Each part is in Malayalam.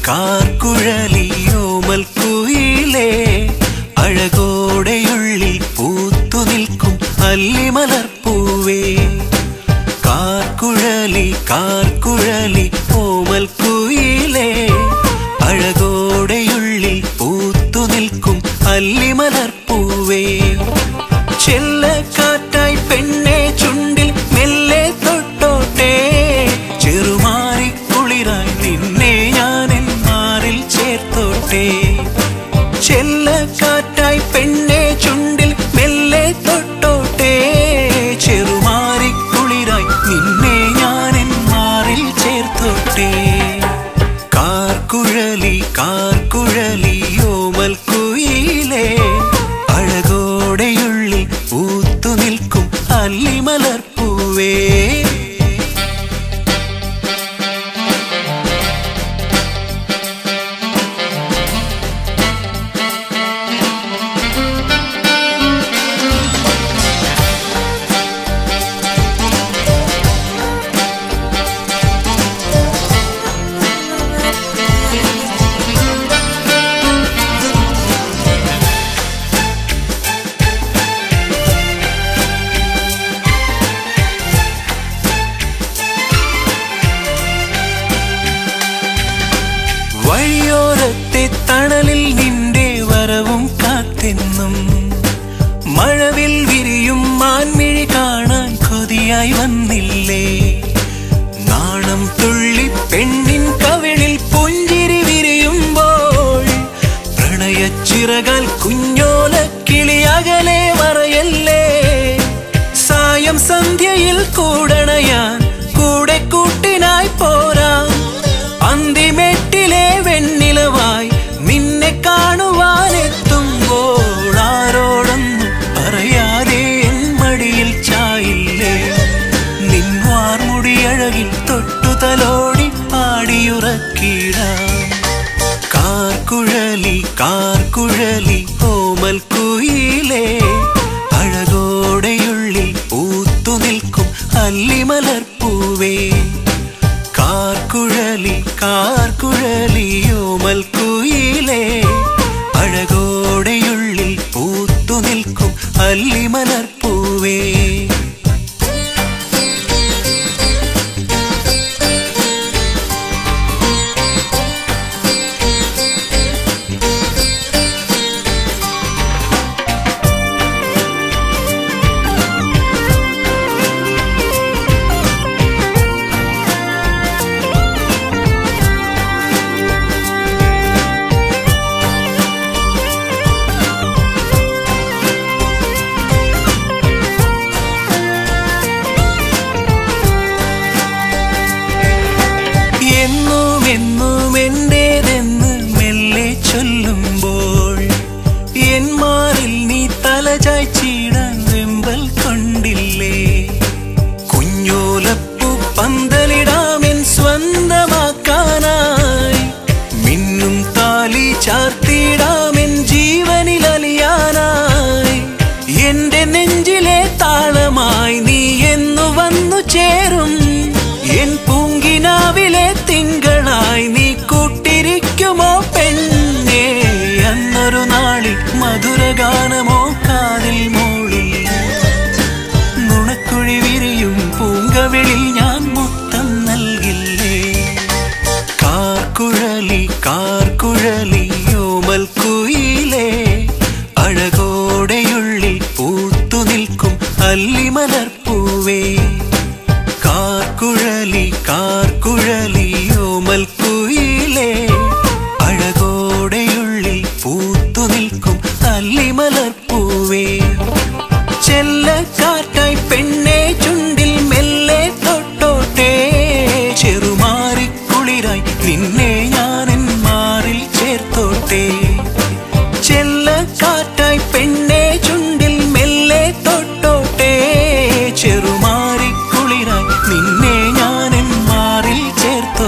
കാർക്കുഴലിയോമൽ കുയിലേ അഴകോടെയുള്ളിൽ പൂത്തു നിൽക്കും അല്ലിമലർപ്പൂവേ കാർക്കുഴലി കാർക്കുഴലി ഓമൽ കുയിലേ അഴകോടെയുള്ളിൽ പൂത്തു നിൽക്കും അല്ലിമലർപ്പൂവേ ചെല്ലക്കാറ്റായി പെണ്ണെ ചുണ്ടിൽ മെല്ലെ തൊട്ടോട്ടെ ചെറുമാറി കുളിരായി നിന്നെ ഞാൻ എൻ മാറിൽ ചേർത്തോട്ടെ ചെല്ലക്കാറ്റായി പെണ്ണെ ചുണ്ടിൽ മെല്ലെ തൊട്ടോട്ടെ ചെറുമാറി കുളിരായി നിന്നെ ഞാൻ എൻ മാറിൽ ചേർത്തോട്ടെ കാർക്കുഴലി കാർക്കുഴലി ഓമൽ കുയിലേ അഴകോടെയുള്ളിൽ പൂത്തു നിൽക്കും അല്ലിമലർപ്പൂവേ വഴിയോരത്തെ തണലിൽ നിന്റെ വരവും കാത്തെന്നും മഴവിൽ വിരിയും മാൻമിഴി കാണാൻ കൊതിയായി വന്നില്ലേ നാണം തുള്ളി പെണ്ണിൻ കവിളിൽ പുഞ്ചിരി വിരിയുമ്പോൾ പ്രണയച്ചിറകാൽ കുഞ്ഞോല കിളിയകലെ മറയല്ലേ സായം സന്ധ്യയിൽ കൂടണയാൻ കൂടെ കൂട്ടിനായി പോരാം അന്തിമെട്ടിലെ വെണ്ണിലവായി നിന്നെ കാണുവാനെത്തുമ്പോൾ ആരോടൊന്നും പറയാതെ എൻ മടിയിൽ ചായില്ലേ നിൻവാർമുടി അഴകിൽ തൊട്ടു തലോടി പാടിയുറക്കിടാം കാർക്കുഴലി കാർക്കുഴലി ഓമൽ കുയിലേ അഴകോടെയുള്ളിൽ പൂത്തു നിൽക്കും അല്ലിമലർപ്പൂവേ കാർക്കുഴലി കാർക്കുഴലി ഓമൽ കുയിലേ അഴകോടെയുള്ളിൽ പൂത്തു നിൽക്കും അല്ലിമലർപ്പൂവേ എന്നും എന്നും എന്റേതെന്ന് മെല്ലെ ചൊല്ലുമ്പോൾ എൻ മാറിൽ നീ തലചായ്ച്ചിടാൻ വെമ്പൽ കൊണ്ടില്ലേ കുഞ്ഞോലപ്പൂ പന്തലിടാമെൻ സ്വന്തമാക്കാനായി മിന്നും താലി ചാർത്തിടാമെൻ ജീവനിൽ അലിയാനായി എന്റെ നെഞ്ചിലെ താളമായി നീ എന്നു വന്നു ചേരും എൻ പൂങ്കിനാവിലെ തിങ്കളായി നീ കൂട്ടിരിക്കുമോ പെണ്ണേ അന്നൊരു നാളിൽ മധുരഗാനമോ കാതിൽ മോളിൽ നുണക്കുഴി വിരിയും പൂങ്കവിളിൽ ഞാൻ മുത്തം നൽകില്ലേ കാർക്കുഴലി കാർക്കുഴലി ഓമൽ കുയിലേ അഴകോടെയുള്ളിൽ പൂത്തു നിൽക്കും അല്ലിമലർപ്പൂവേ കാർക്കുഴലി കാർക്കുഴലി ഓമൽ കുയിലേ അഴകോടെയുള്ളിൽ പൂത്തു നിൽക്കും അല്ലിമലർപ്പൂവേ ചെല്ലക്കാറ്റായി പെണ്ണെ ചുണ്ടിൽ മെല്ലെ തൊട്ടോട്ടെ ചെറുമാറി കുളിരായി നിന്നെ ഞാൻ എൻ മാറിൽ ചേർത്തോട്ടെ ചെല്ലക്കാറ്റായി പെണ്ണെ ചുണ്ടിൽ മെല്ലെ തൊട്ടോട്ടെ ചെറുമാറി കുളിരായി നിന്നെ ഞാൻ എൻ മാറിൽ ചേർത്തോട്ടെ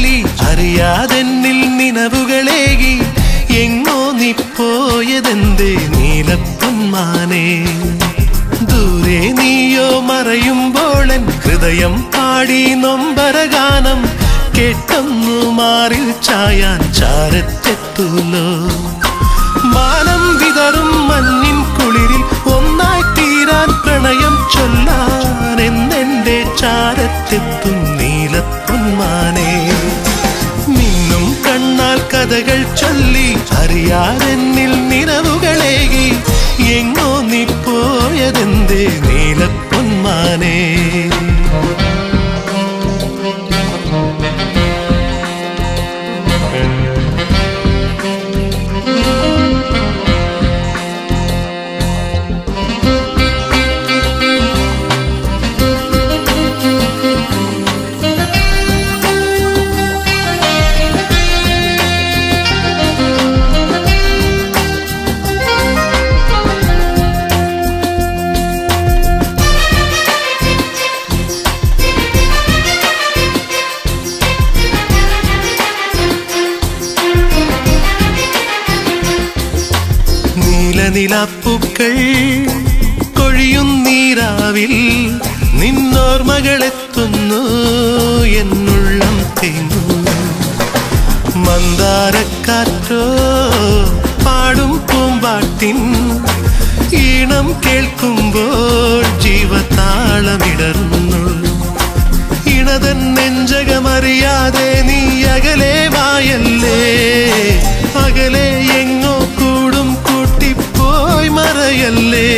ചൊല്ലി അറിയാതെന്നിൽ നിലവുകളേകി എങ്ങോ നീ പോയതെന്തേ നീലപ്പൊന്മാനേ ദൂരെ നീയോ മറയുമ്പോളൻ ഹൃദയം പാടി നൊമ്പരഗാനം കേട്ടൊന്നു മാറിൽ ചായാൻ ചാരത്തെത്തൂലോ മാനം വിതറും മഞ്ഞിൻ കുളിരിൽ ഒന്നായി തീരാൻ പ്രണയം ചൊല്ലാൻ എന്നെന്റെ ചാരത്തെത്തും നീലപ്പൊന്മാനേ മിന്നും കണ്ണാൽ കഥകൾ ചൊല്ലി അറിയാതെന്നിൽ നിലവുകളേകി എങ്ങോ നീ പോയതെന്തേ നീലപ്പൊന്മാനേ നീലനിലാപ്പൂക്കൾ കൊഴിയും നീരാവിൽ നിന്നോർമകളെത്തുന്നു എന്നുള്ളം തേങ്ങു മന്ദാരക്കാറ്റോ പാടും പൂമ്പാട്ടിൻ ഈണം കേൾക്കുമ്പോൾ ജീവതാളമിടറുന്നു ഇണതൻ നെഞ്ചകമറിയാതെ നീ അകലെ വായല്ലേ അകലെ എങ്ങോ കൂടും കൂട്ടിപ്പോയി മറയല്ലേ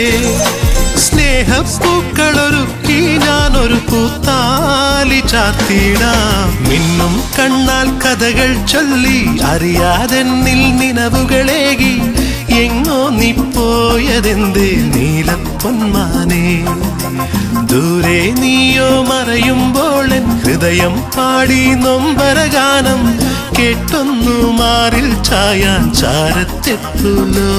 സ്നേഹപ്പൂക്കളൊരുക്കി ഞാനൊരു പൂത്താലി ചാത്തിടാം മിന്നും കണ്ണാൽ കഥകൾ ചൊല്ലി അറിയാതെന്നിൽ നിലവുകളേകി എങ്ങോ നീ പോയതെന്തേ നീലപ്പൊന്മാനേ ദൂരെ നീയോ മറയുമ്പോൾ എൻ ഹൃദയം പാടി നൊമ്പരഗാനം കേട്ടൊന്നു മാറിൽ ചായാൻ ചാരത്തെത്തുല്ലോ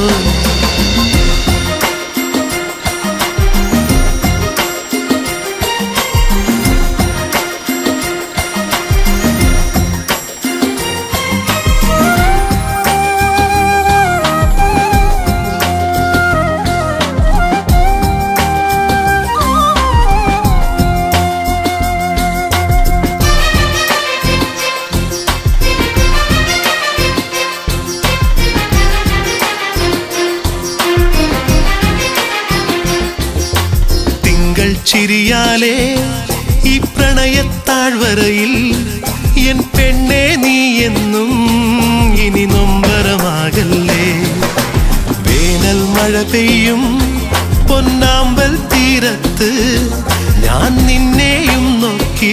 തിങ്കൾ ചിരിയാലേ ഈ പ്രണയത്താഴ്വരയിൽ എൻ പെണ്ണെ നീ എന്നും ഇനി നൊമ്പരമാകല്ലേ വേനൽ മഴ പെയ്യും പൊന്നാമ്പൽ തീരത്ത് ഞാൻ നിന്നെയും നോക്കി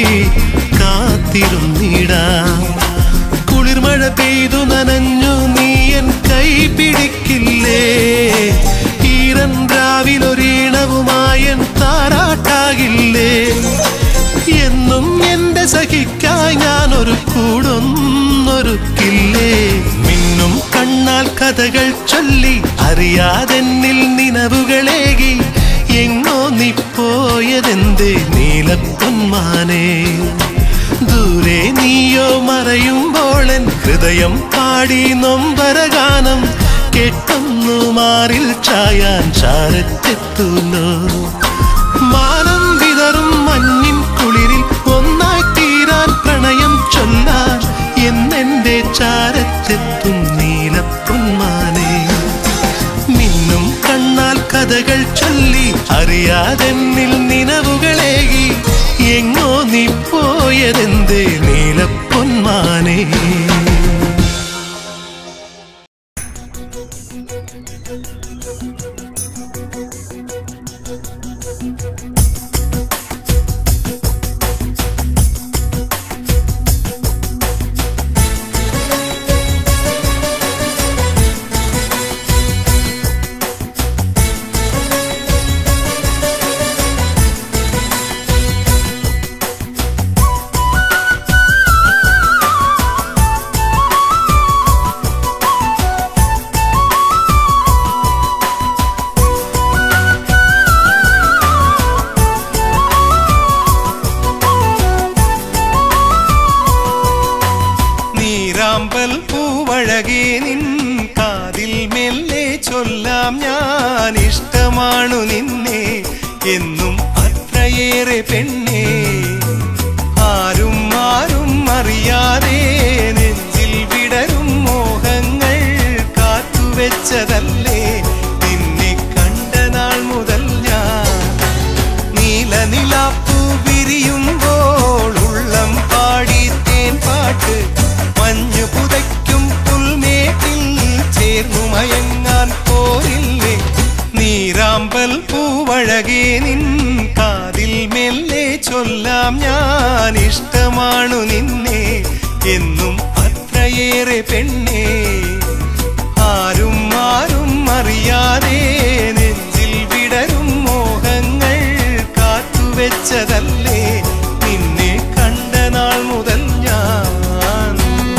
കാത്തിരുന്നിടാം കുളിർമഴ പെയ്തു നനഞ്ഞു നീ എൻ കൈ പിടിക്കില്ലേ ഈറൻ രാവിലൊരീണവുമായൻ താരാട്ടാകില്ലേ എന്നും എന്റെ സഖിക്കായി ഞാൻ ഒരു കൂടൊന്നൊരുക്കില്ലേ മിന്നും കണ്ണാൽ കഥകൾ ചൊല്ലി അറിയാതെന്നിൽ നിലവുകളേകി എങ്ങോ നീ പോയതെന്തേ നീലപ്പൊന്മാനേ ദൂരെ നീയോ മറയുമ്പോൾ എൻ ഹൃദയം പാടി നൊമ്പരഗാനം കേട്ടൊന്നു മാറിൽ ചായാൻ ചാരത്തെത്തുന്നു മാനം വിതറും മഞ്ഞിൻ കുളിരിൽ ഒന്നായി തീരാൻ പ്രണയം ചൊല്ലാൻ എന്നെന്റെ ചാരത്തെത്തും നീലപ്പൊന്മാനേ മിന്നും കണ്ണാൽ കഥകൾ ചൊല്ലി അറിയാതെന്നിൽ നിലവുകളേകി എങ്ങോ നീ പോയതെന്തേ നീലപ്പൊന്മാനേ നീരാമ്പൽ പൂവഴകേ നിൻ കാതിൽ മെല്ലെ ചൊല്ലാം ഞാൻ ഇഷ്ടമാണു നിന്നെ എന്നും അത്രയേറെ പെണ്ണേ ആരും ആരും അറിയാതെ നെഞ്ചിൽ വിടരും മോഹങ്ങൾ കാത്തുവെച്ചതല്ലേ നിന്നെ കണ്ട നാൾ മുതൽ ഞാൻ നീല നിലാപ്പൂ വിരിയുമ്പോൾ ഉള്ളം പാടി തേൻ പാട്ട് മഞ്ഞു പുതയ്ക്കും പുൽമേട്ടിൽ ചേർന്നു മയങ്ങാൻ പോരില്ലേ നീരാമ്പൽ പൂവഴകേ നിൻ കാതിൽ മെല്ലെ ചൊല്ലാം ഞാൻ ഇഷ്ടമാണു നിന്നെ എന്നും അത്രയേറെ പെണ്ണേ ആരും ആരും അറിയാതെ നെഞ്ചിൽ വിടരും മോഹങ്ങൾ കാത്തുവെച്ചതല്ലേ നിന്നെ കണ്ട നാൾ മുതൽ ഞാൻ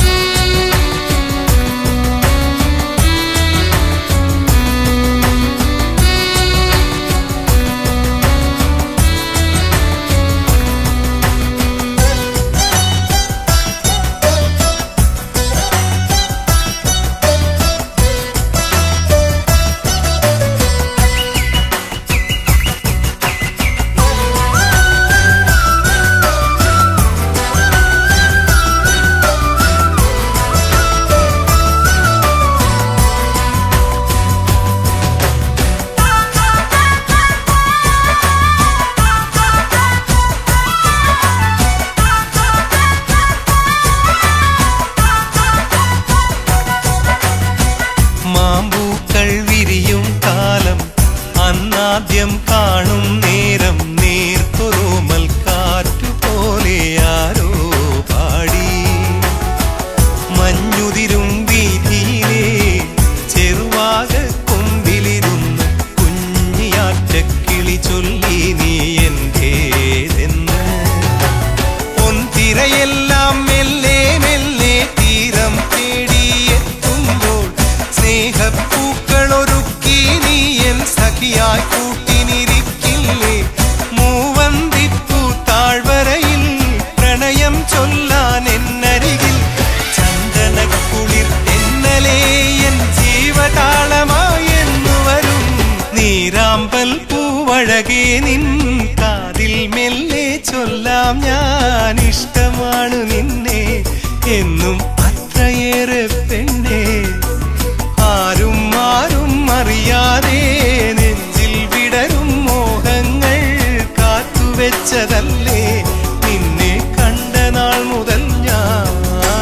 മാമ്പൂക്കൾ വിരിയും കാലം അന്നാദ്യം കാണും നേരം നീർത്തുറൂമൽ കാറ്റുപോലെ ആരോ പാടി മഞ്ഞുതിരും വീതിയിലെ ചെറുവാക കൊമ്പിലിരുന്ന് കുഞ്ഞിയാറ്റക്കിളി ചൊല്ലി നീ എന്റേതെന്ന് പൊൻതിരയെല്ലാം മെല്ലെ മെല്ലെ തീരം തേടിയെത്തുമ്പോൾ സ്നേഹപ്പൂക്കൾ ഒരുക്കി നീ എൻ സഖിയായി കൂട്ടിനിരിക്കില്ലേ മൂവന്തിപ്പൂ താഴ്വരയിൽ പ്രണയം ചൊല്ലാൻ എന്നരികിൽ ചന്ദനക്കുളിർ എന്നലേ എൻ ജീവതാളമായി എന്നു വരും നീരാമ്പൽ പൂവഴകേ നിൻ കാതിൽ മെല്ലെ ചൊല്ലാം ഞാൻ ഇഷ്ടമാണു നിന്നെ എന്നും അത്രയേറെ പെണ്ണേ ആരും ആരും അറിയാതെ നെഞ്ചിൽ വിടരും മോഹങ്ങൾ കാത്തുവെച്ചതല്ലേ നിന്നെ കണ്ട നാൾ മുതൽ ഞാൻ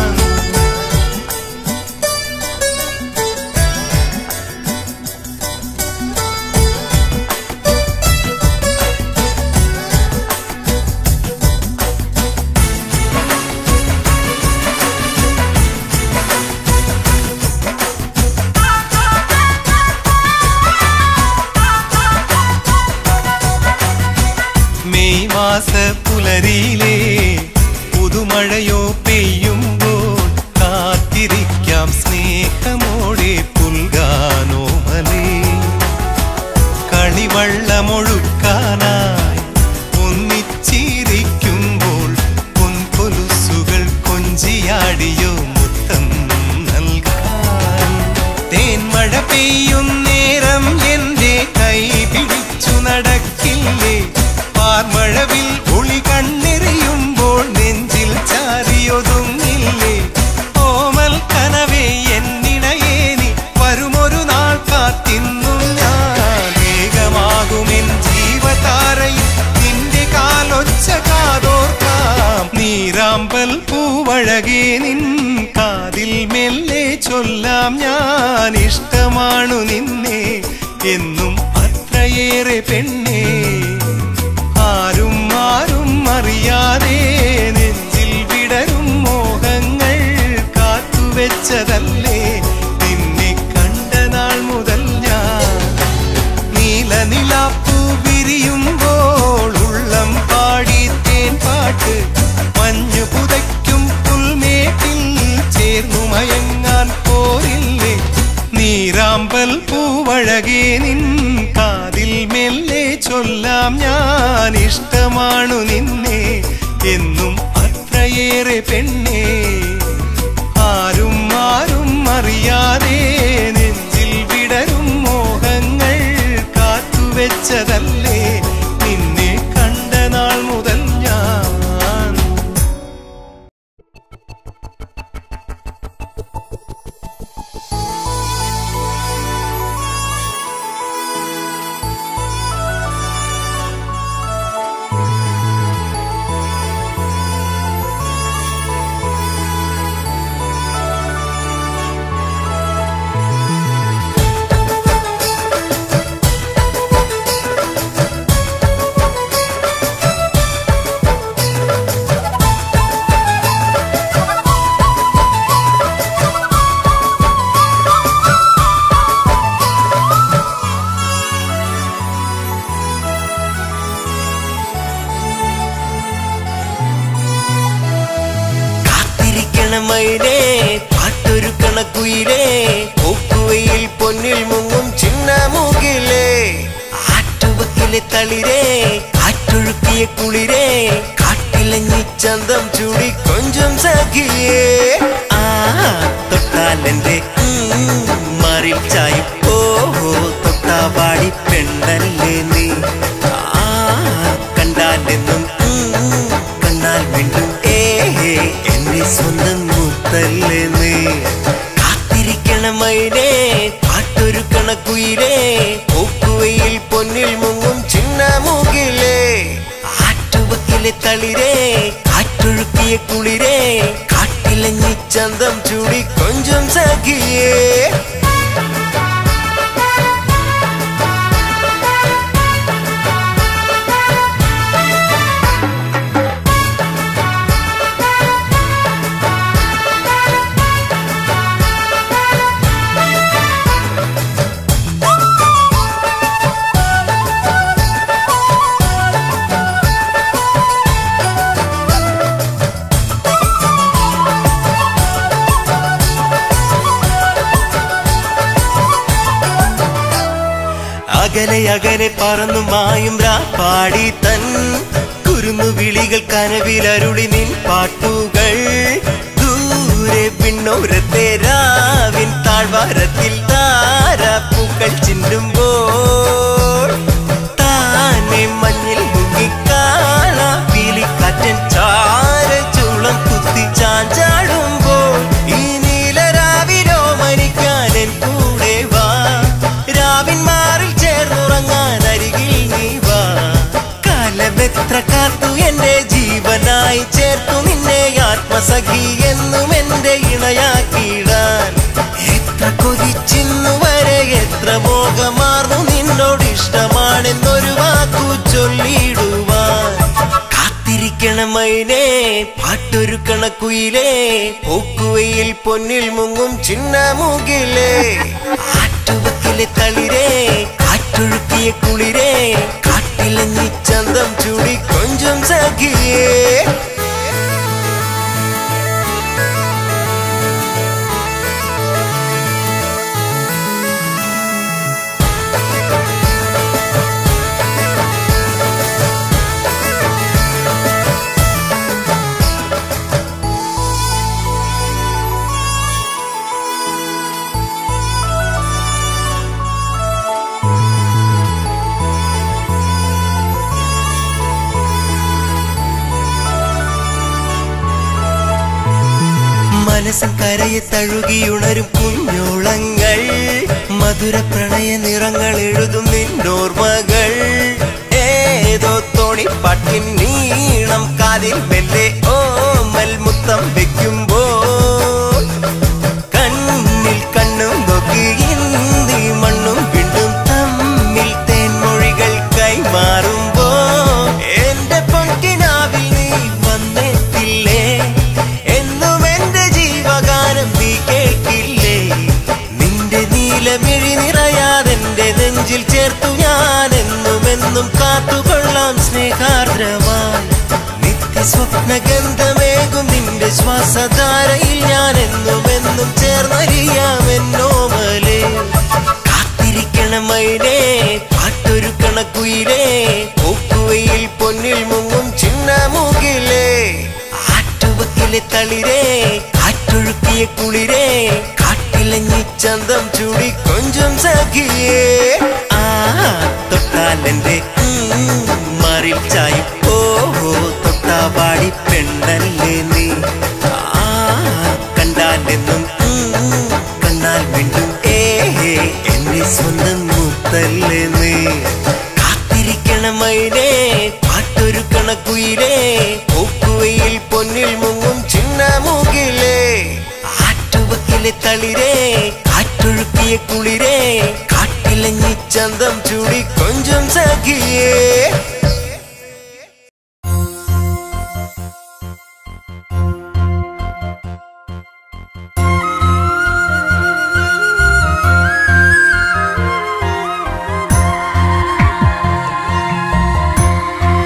മെയ് മാസ പുലരിയിലെ പുതുമഴയോ പെയ്യുമ്പോൾ കാത്തിരിക്കാം സ്നേഹമോടെ പുൽകാനോ മലേ കളിവള്ളമൊഴുക്കാനായി ഒന്നിച്ചിരിക്കുമ്പോൾ പൊൻകൊലുസുകൾ കൊഞ്ചിയാടിയോ മുത്തം നൽകാൻ തേൻമഴ പെയ്യും നേരം എന്റെ കൈ പിടിച്ചു നടക്കില്ലേ പാർമഴവിൽ ഒളി കണ്ണെറിയുമ്പോൾ നെഞ്ചിൽ ചാരിയൊതുങ്ങില്ലേ ഓമൽ കനവേ എന്നിണയേ നീ വരുമൊരു നാൾ കാത്തിന്നും ഞാൻ വേഗമാകുമെൻ ജീവതാരയിൽ നിന്റെ കാലൊച്ച കാതോർക്കാം നീരാമ്പൽ പൂവഴകേ നിൻ കാതിൽ മെല്ലെ ചൊല്ലാം ഞാൻ ഇഷ്ടമാണു നിന്നെ എന്നും അത്രയേറെ പെണ്ണേ ആരും ആരും അറിയാതെ നെഞ്ചിൽ വിടരും മോഹങ്ങൾ കാത്തുവെച്ചതല്ലേ നിന്നെ കണ്ട നാൾ മുതൽ ഞാൻ നീല നിലാപ്പൂ വിരിയുമ്പോൾ ഉള്ളം പാടി തേൻ പാട്ട് മഞ്ഞു പുതയ്ക്കും പുൽമേട്ടിൽ ചേർന്നു മയങ്ങാൻ പോരില്ലേ നീരാമ്പൽ പൂവഴകേ നിൻ കാതിൽ മെല്ലെ ചൊല്ലാം ഞാൻ ഇഷ്ടമാണു നിന്നെ എന്നും അത്രയേറെ പെണ്ണേ ആരും മൈനേ പാട്ടൊരുക്കണ കുയിലേ ഒക്കുവയിൽ പൊന്നിൽ മുങ്ങും ചിന്ന മൂകിലേ ആറ്റുവക്കിലെ തളിരേ കാറ്റൊഴുക്കിയ കുളിരേ കാട്ടിലഞ്ഞി ചന്തം ചൂടി കൊഞ്ചും സഖിയേ ആ തൊട്ടാലെന്റെ മാറിൽ ചായി ഓഹോ തൊട്ടാവാടി പെണ്ണല്ലേ നീ ആ കണ്ടാലെന്നും ഉം, കണ്ടാൽ വീണ്ടും ഏ എന്റെ സ്വന്തം മുത്തല്ലേ നീ കാത്തിരിക്കണമൈനേ പാട്ടൊരുക്കണ കുയിലേ ഒക്കുവയിൽ പൊന്നിൽ മുങ്ങും ചിന്ന മൂകിലേ ആറ്റുവക്കിലെ തളിരേ കാറ്റൊഴുക്കിയ കുളിരേ കാട്ടിലഞ്ഞി ചന്തം ചൂടി കൊഞ്ചും സഖിയേ അകലെ അകലെ പറന്നു മായും പാടി തൻ കുരുന്നു വിളികൾ കനവിലരുളി നിൻ പാട്ടുകൾ ദൂരെ പിന്നോരത്തെ രാവിൻ താഴ്വാരത്തിൽ താരാപ്പൂക്കൾ ചിന്തുമ്പോൾ താനെ മഞ്ഞിൽ മുങ്ങിക്കാണ പീലിക്കാറ്റൻ ചാര ചൂളം കുത്തി ചാഞ്ചാടുമ്പോൾ ഈ നീലരാവിലോ മരിക്കാൻ എൻ കൂടെ വാ രാവിൻ മാറിൽ ചേർന്നുറങ്ങാൻ അരികിൽ നീ വാ കാലമെത്ര കാത്തു എന്റെ ജീവനായി ചേർത്തു നിന്നെ ആത്മസഖി എന്നും എന്റെ ഇണയാക്കിയിടാൻ എത്ര കൊതിച്ചിന്നു വരെ എത്ര മോഹമാർന്നു നിന്നോട് ഇഷ്ടമാണെന്നൊരു വാക്കു ചൊല്ലിടുവാൻ കാത്തിരിക്കണമൈനേ പാട്ടൊരുക്കണ കുയിലേ പോക്കുവയിൽ പൊന്നിൽ മുങ്ങും ചിന്ന മുകിലേ ആറ്റുവക്കിലെ തളിരേ കാറ്റൊഴുക്കിയ കുളിരേ കാട്ടിലഞ്ഞി ചന്തം ചൂടി കൊഞ്ചും സഖിയേ മനസ്സിൻ കരയെ തഴുകിയുണരും കുഞ്ഞോളങ്ങൾ മധുര പ്രണയ നിറങ്ങൾ എഴുതും നിന്നോർമകൾ ഏതോ തോണിപ്പാട്ടിൻ നീളം കാതിൽ മെല്ലെ ഓമൽ മുത്തം വെക്കുമ്പോൾ കണ്ണിൽ കണ്ണും നോക്കി ഇന്തി മണ്ണും വീണ്ടും തമ്മിൽ തേൻമൊഴികൾ കൈമാറുമ്പോ എന്റെ പൊൻകിനാവിൽ നീ വന്നെത്തില്ലേ എന്നും എന്റെ ജീവഗാനം നീ കേൾക്കില്ലേ നിന്റെ നീലമിഴി നിറയാതെന്റെ നെഞ്ചിൽ ചേർത്തു ഞാൻ എന്നും എന്നും കാത്തുകൊള്ളാം സ്നേഹാർദ്രമായി നിത്യസ്വപ്നഗന്ധമേകും നിന്റെ ശ്വാസധാരയിൽ ഞാൻ എന്നും എന്നും ചേർന്നറിയാം എന്നോമലേ കാത്തിരിക്കണമൈനേ പാട്ടൊരുക്കണ കുയിലേ ഒക്കുവയിൽ പൊന്നിൽ മുങ്ങും ചിന്ന മൂകിലേ ആറ്റുവക്കിലെ തളിരേ കാറ്റൊഴുക്കിയ കുളിരേ കാട്ടിലഞ്ഞി ചന്തം ചൂടി കൊഞ്ചും സഖിയേ ആ തൊട്ടാലെന്റെ മാറിൽ ചായി ഓഹോ തൊട്ടാവാടി പെണ്ണല്ലേ നീ ആ കണ്ടാലെന്നും ഉം, കണ്ടാൽ വീണ്ടും ഏ എന്റെ സ്വന്തം മുത്തല്ലേ നീ കാത്തിരിക്കണമൈനേ പാട്ടൊരുക്കണ കുയിലേ ഒക്കുവയിൽ പൊന്നിൽ മുങ്ങും ചിന്ന മൂകിലേ ആറ്റുവക്കിലെ തളിരേ കാറ്റൊഴുക്കിയ കുളിരേ കാട്ടിലഞ്ഞി ചന്തം ചൂടി കൊഞ്ചും സഖിയേ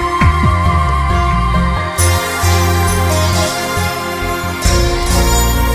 ആ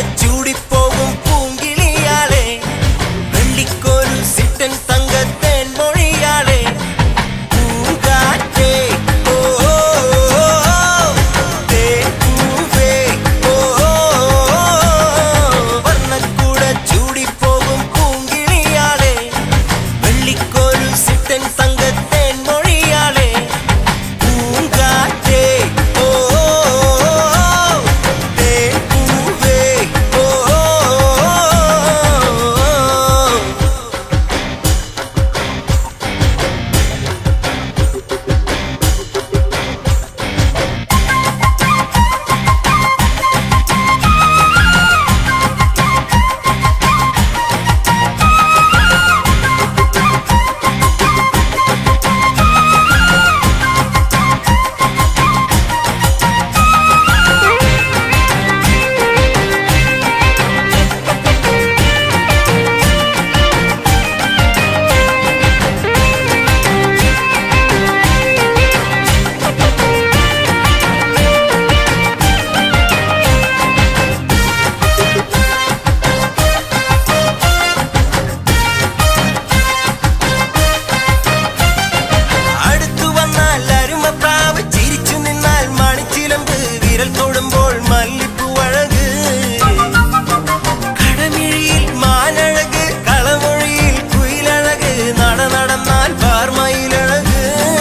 ചൂടിപ്പോകും പൂങ്കിളിയാളെ വെള്ളിക്കോരു സിട്ടൻ തങ്കത്തേൻ മൊഴിയാളെ പൂങ്കാറ്റേ ഓ ഓ, ഓ, ഓ, തേൻപൂവേ, ഓ, ഓ, ഓ, വർണ്ണക്കൂട ചൂടിപ്പോകും പൂങ്കിളിയാളെ വെള്ളിക്കോരു സിട്ടൻ തങ്കത്തേൻ മൊഴിയാളെ പൂങ്കാറ്റേ ഓ ഓ, ഓ, തേൻപൂവേ, ഓ ഓ, ഓ, അടുത്തു വന്നാൽ അരുമപ്രാവ് ചിരിച്ചു നിന്നാൽ മണിച്ചിലമ്പ് വിരൽ തൊടുമ്പോൾ മല്ലിപ്പൂ അഴക് കടമിഴിയിൽ മാനഴക് കളമൊഴിയിൽ കുയിലഴക് നട നടന്നാൽ പാർമയിലഴക്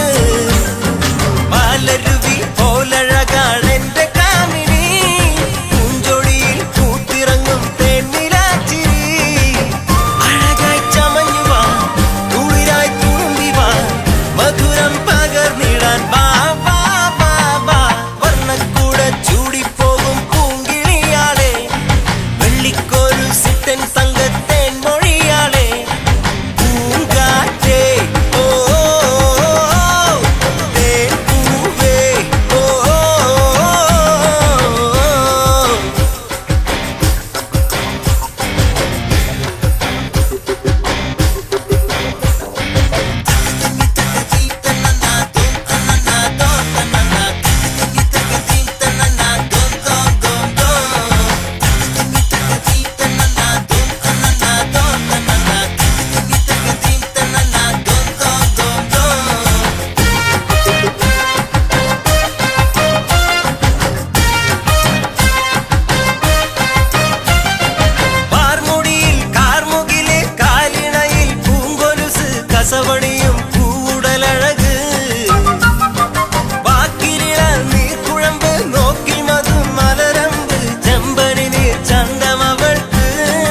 പാലരുവി പോലഴകാണ് എന്റെ കാമിനി പൂഞ്ചൊടിയിൽ പൂത്തിറങ്ങും തേന്നിലാച്ചിരി അഴകായി ചമഞ്ഞു വാ കുളിരായി തുളുമ്പി വാ മധുരം പകർന്നിടാൻ വാ വാ വാ വാ വർണ്ണക്കൂട ചൂടിപ്പോകും പൂങ്കിളിയാളെ വെള്ളിക്കോരു സിട്ടൻ തങ്കത്തേൻ മൊഴിയാളെ പൂങ്കാറ്റേ ഓ ഓ, ഓ, തേൻപൂവേ, ഓ ഓ, ഓ, പാർമുടിയിൽ കാർമുകിലെ കാലിണയിൽ പൂങ്കൊലുസ് കസവണിയും പൂടലഴക് വാക്കിലിള നീർക്കുഴമ്പ് നോക്കിൽ മധു മലരമ്പ് ചെമ്പനി നീർ ചന്തമവൾക്ക്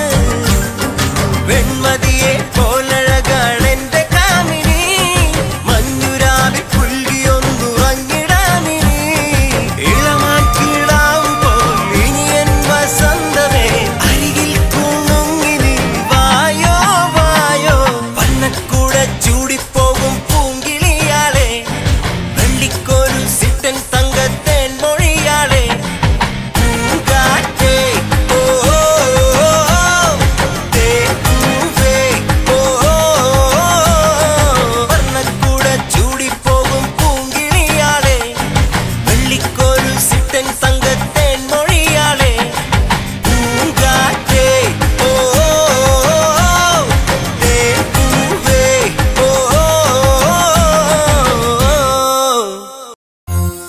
വെൺമതിയെ പോലഴകാണ് എന്റെ കാമിനി മഞ്ഞുരാവിൽ പുൽകിയൊന്നുറങ്ങിടാമിനി ഇളമാൻ കിടാവ് പോൽ ഇനി എൻ വസന്തമേ അരികിൽ കുണുങ്ങിനി വായോ വായോ വന്നക്കൂട ചൂടിപ്പോകും പൂങ്കിളിയാളെ വെള്ളിക്കോരു സിട്ടൻ തങ്കത്തേൻ മൊഴിയാളെ പൂങ്കാറ്റേ ഓ ഓ, ഓ, തേൻപൂവേ, ഓ ഓ, ഓ, വർണ്ണക്കൂട ചൂടിപ്പോകും പൂങ്കിളിയാളെ വെള്ളിക്കോരു സിട്ടൻ തങ്കത്തേൻ മൊഴിയാളെ പൂങ്കാറ്റേ ഓ ഓ, ഓ, തേൻപൂവേ, ഓ ഓ, ഓ.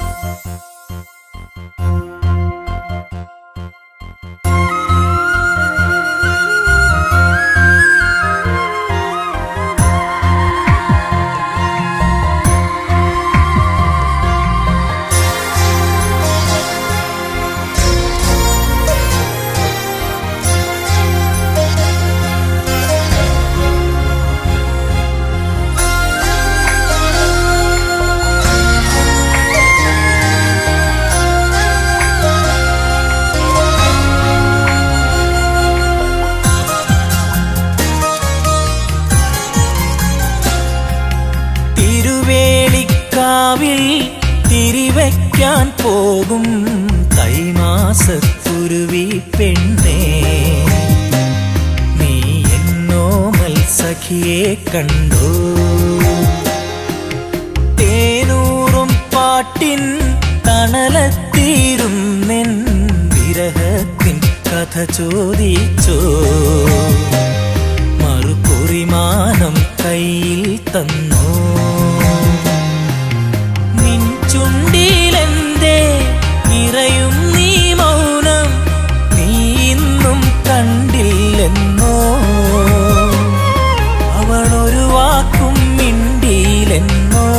തിരുവേലിക്കാവിൽ തിരിവയ്ക്കാൻ പോകും കൈമാസക്കുരുവി പെണ്ണേ നീ എന്നോമൽ സഖിയെ കണ്ടോ തേനൂറും പാട്ടിൻ തണലത്തീരും നിൻ വിരഹത്തിൻ കഥ ചോദിച്ചോ മറുകുറിമാനം കയ്യിൽ തന്നോ നിൻ ചുണ്ടിലെന്തേ നിറയും നീ മൗനം നീ ഇന്നും കണ്ടില്ലെന്നോ അവളൊരു വാക്കും മിണ്ടിയിലെന്നോ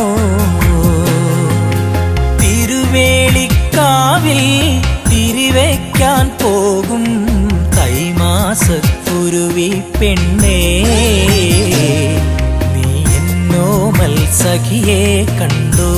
തിരുവേളിക്കാവിൽ തിരിവെക്കാൻ പോകും കൈമാസക്കുരുവി പെണ്ണേ നീ എന്നോ മത്സഖിയെ കണ്ടോ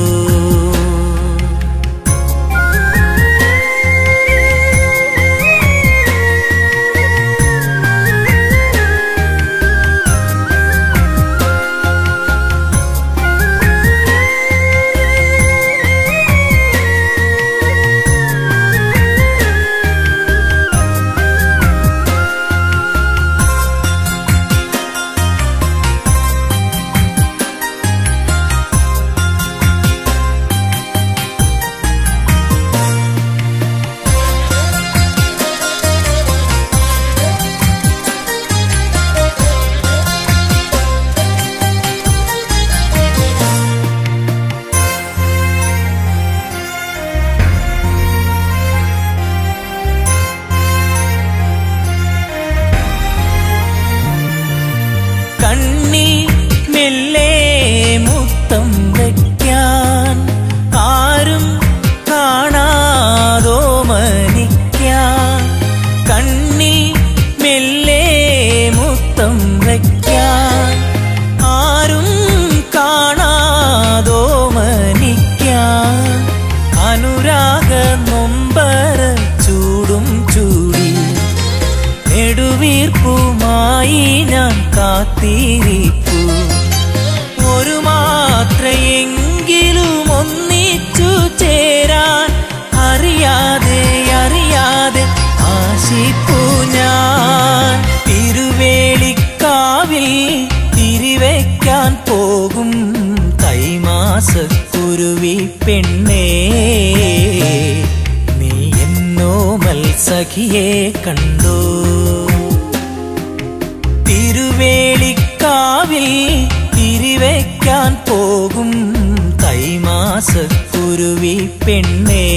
കണ്ണി മെല്ലെ മുത്തം വയ്ക്കാൻ ആരും കാണാതോ മനിക്കാൻ കണ്ണി മെല്ലെ മുത്തം വയ്ക്കാൻ ആരും കാണാതോ മനിക്കാൻ അനുരാഗ നൊമ്പര ചൂടും ചൂടി നെടുവീർപ്പുമായി ഞാൻ കാത്തിരിപ്പു ഒരു മാത്രയെങ്കിലും ഒന്നിച്ചു ചേരാൻ അറിയാതെ അറിയാതെ ആശിപ്പു ഞാൻ തിരുവേളിക്കാവിൽ തിരിവെക്കാൻ പോകും കൈമാസക്കുരുവി പെണ്ണേ നീ എന്നോ മത്സഖിയെ കണ്ടോ തിരുവേളിക്കാവിൽ തിരിവെക്കാൻ പോകും കൈമാസക്കുരുവി പെണ്ണേ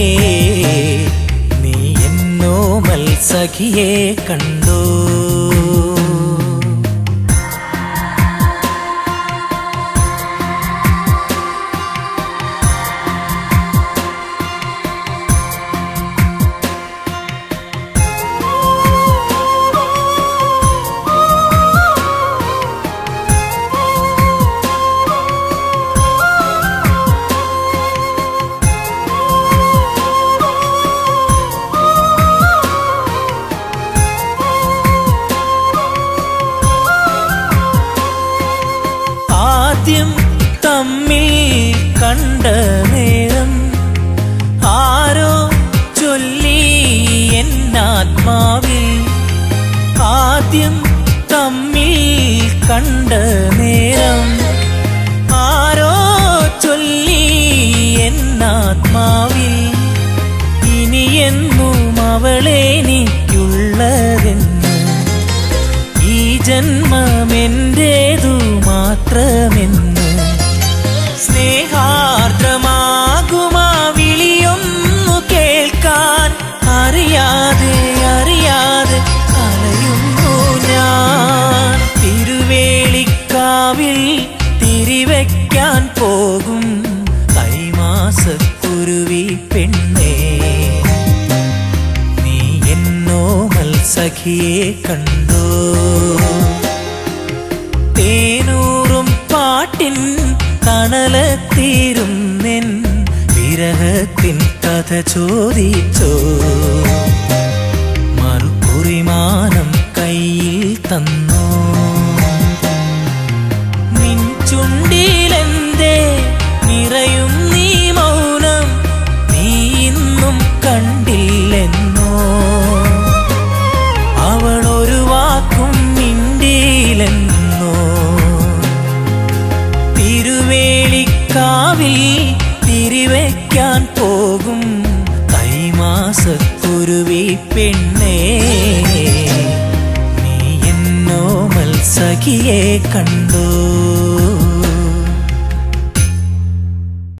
നീ എന്നോ മത്സഖിയെ കണ്ടോ ആദ്യം തമ്മിൽ കണ്ട നേരം ആരോ ചൊല്ലി എന്നാത്മാവിൽ ആദ്യം തമ്മിൽ കണ്ട നേരം ആരോ ചൊല്ലി എന്നാത്മാവിൽ ഇനിയെന്നും അവളെനിക്കുള്ളതെന്ന് ഈ ജന്മമെന്റേതു മാത്രമെന്ന് സ്നേഹാർദ്രമാകുമാ വിളിയൊന്നു കേൾക്കാൻ അറിയാതെ അറിയാതെ അലയുന്നു ഞാൻ തിരുവേളിക്കാവിൽ തിരിവെക്കാൻ പോകും കൈമാസക്കുരുവി പെണ്ണേ നീ എന്നോ മത്സഖിയെ കണ്ടോ തേനൂറും പാട്ടിൻ തണലത്തീരുന്നെൻ വിരഹത്തിൻ കഥ ചോദിച്ചോ മറുകുറിമാനം കയ്യിൽ തന്നോ നിൻ ചുണ്ടിലെന്തേ നിറയും നീ മൗനം നീ ഇന്നും കണ്ടില്ലെന്നോ അവളൊരു വാക്കും മിണ്ടിയില്ലെന്നോ തിരുവേളിക്കാവിൽ തിരിവെക്കാൻ പോകും കൈമാ മാസക്കുരുവി പെണ്ണേ നീ എന്നോ മത്സഖിയെ കണ്ടോ